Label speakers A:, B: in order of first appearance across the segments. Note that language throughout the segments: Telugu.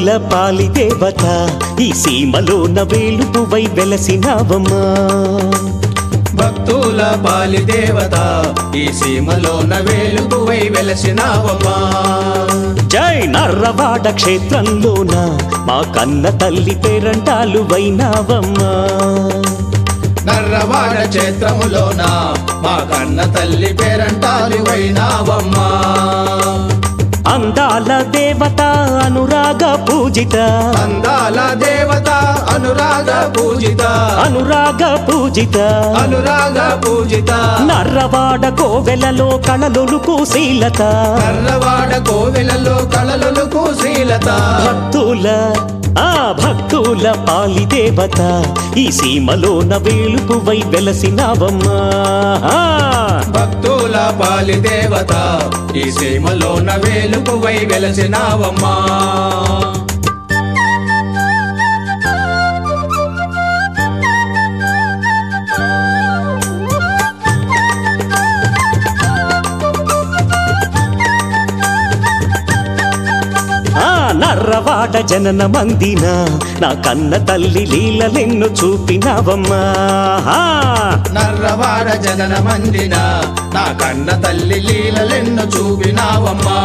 A: భక్తుల పాలి దేవత ఈ సీమలోన వేలుపువై వెలసినావమ్మా
B: భక్తుల పాలి దేవత ఈ సీమలోన వేలుగువై వెలసినావమ్మా
A: జై నర్రవాడ క్షేత్రంలోన మా కన్న తల్లి పేరంటాలు వైనావమ్మా
B: నర్రవాడ క్షేత్రములోన మా కన్న తల్లి పేరంటాలు వైనావమ్మా
A: అందాల దేవత అనురాగ పూజిత
B: అందాల దేవత అనురాగ పూజిత
A: అనురాగ పూజిత
B: అనురాగ పూజిత
A: నర్రవాడ కోవెలలో కళలొలుకు శీలత
B: నర్రవాడ కోవెలలో కళలకు శీలత
A: భక్తుల ఆ భక్తుల పాలి దేవత ఈ సీమలోన వేలుపువై వెలసినావమ్మా ఆ,
B: భక్తుల పాలి దేవత ఈ సీమలోన వేలుపువై వెలసినావమ్మా
A: ఆ నర్రవాడ జనన మందిన నా కన్న తల్లి లీలలెన్ను చూపినావమ్మా ఆ,
B: నర్రవాడ జనన మందిన నా కన్న తల్లి లీలలెన్ను చూపినావమ్మా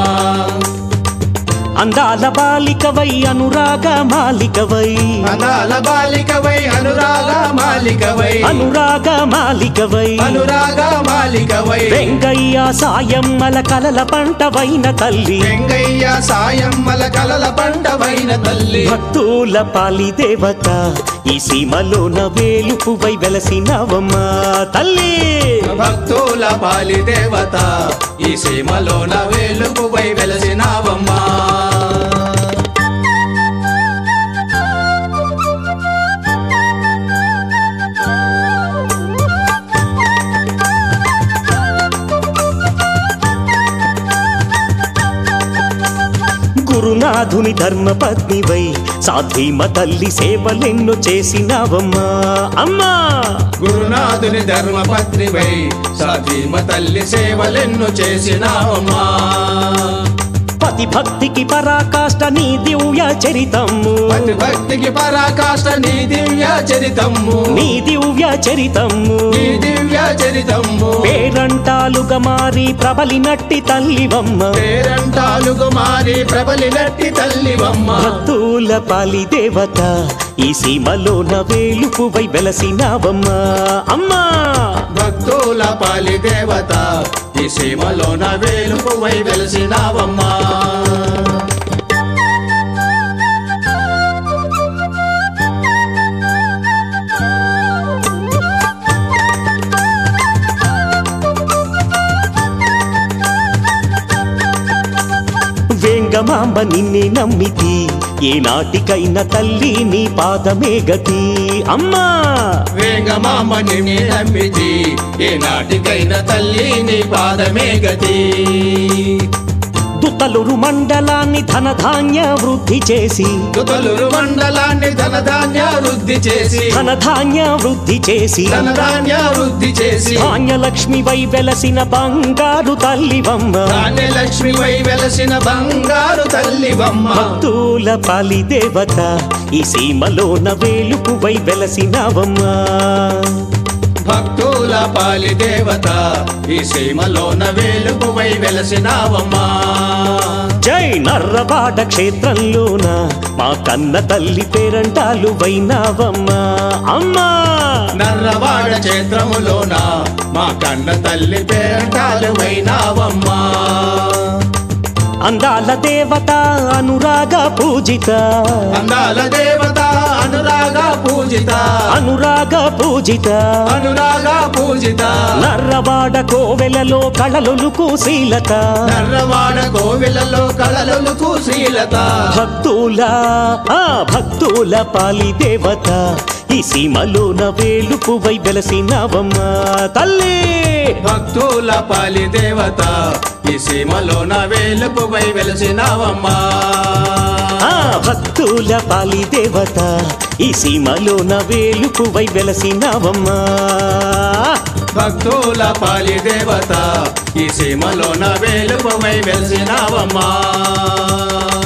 A: అందాల బాలికవై అనురాగ మాలికవై
B: అనాల బాలికవై అనురాగ మాలికవై
A: అనురాగ మాలికవై
B: అనురాగ మాలికవై
A: వెంగయ్య సాయమ్మల కలల పంటవైన తల్లి
B: వెంగయ్య సాయమ్మల కలల పంటవైన తల్లి
A: భక్తుల పాలి దేవత ఈ సీమలోన వేలుపువై వెలసినవమ్మా తల్లి
B: భక్తుల పాలి దేవత ఈ సీమలోన వేలుపువై వెలసినావమ్మా
A: గురునాథుని ధర్మపత్నివై సాధ్వీమ తల్లి సేవలెన్నో చేసినావమ్మా అమ్మా
B: గురునాథుని ధర్మపత్నివై సతీమ తల్లి సేవలెన్ను చేసినావమ్మా
A: పతి భక్తికి పరాకాష్ట నీ దివ్య చరితము
B: పతి భక్తికి పరాకాష్ట నీ దివ్య చరితమ్ము
A: నీ దివ్య చరితము
B: నీ దివ్య చరితమ్ము
A: పేరంటాలుగా మారి ప్రబలినట్టి తల్లివమ్మ
B: పేరంటాలుగు మారి ప్రబలినట్టి తల్లివమ్మ
A: భక్తుల పాలి దేవత ఈ సీమలోన వేలుపువై వెలసినావమ్మా అమ్మా
B: భక్తుల పాలి దేవత ఈ సీమలోన వేలుపువై వెలసినావమ్మా
A: వేంగమాంబ నిన్నే నమ్మితి ఏ నాటికైనా తల్లి నీ పాదమే గతి అమ్మా
B: వేగమామని నీ నమ్మితి ఏ నాటికైన తల్లి నీ పాదమే గతి
A: దుతలురు మండలాన్ని ధనధాన్య వృద్ధి చేసి
B: తుతలురు మండలాన్ని ధనధాన్య వృద్ధి చేసి
A: ధనధాన్య వృద్ధి చేసి
B: ధనధాన్య వృద్ధి చేసి
A: ధాన్యలక్ష్మి వై వెలసిన బంగారు తల్లివమ్మ
B: ధాన్యలక్ష్మి వై వెలసిన బంగారు తల్లివమ్మ
A: భక్తుల పాలి దేవత ఈ సీమలోన వేలుపు వై వెలసినవమ్మా
B: భక్తుల పాలి దేవత ఈ సీమలోన వేలుపువై వెలసినావమ్మా
A: జై నర్రవాడ క్షేత్రంలోన మా కన్న తల్లి పేరంటాలు వైనావమ్మా అమ్మా
B: నర్రవాడ క్షేత్రములోన మా కన్న తల్లి పేరంటాలు వైనావమ్మా
A: అందాల దేవత అనురాగ పూజిత
B: అందాల దేవత అనురాగ పూజిత
A: అనురాగ పూజిత
B: అనురాగ పూజిత
A: నర్రవాడ కోవెలలో కళలొలుకు శీలత
B: నర్రవాడ కోవిలలో కళలకు శీలత
A: భక్తుల ఆ భక్తుల పాలి దేవత ఈ సీమలోన వేలుపు వై వెలసినవమ్మా తల్లి
B: భక్తుల పాలి దేవత ఈ సీమలోన వేలుపువై వెలసినావమ్మా
A: ఆ భక్తుల పాలి దేవత ఈ సీమలోన వేలుపు వై వెలసినవమ్మా
B: భక్తుల పాలి దేవత ఈ సీమలోన వేలుపువై వెలసినావమ్మా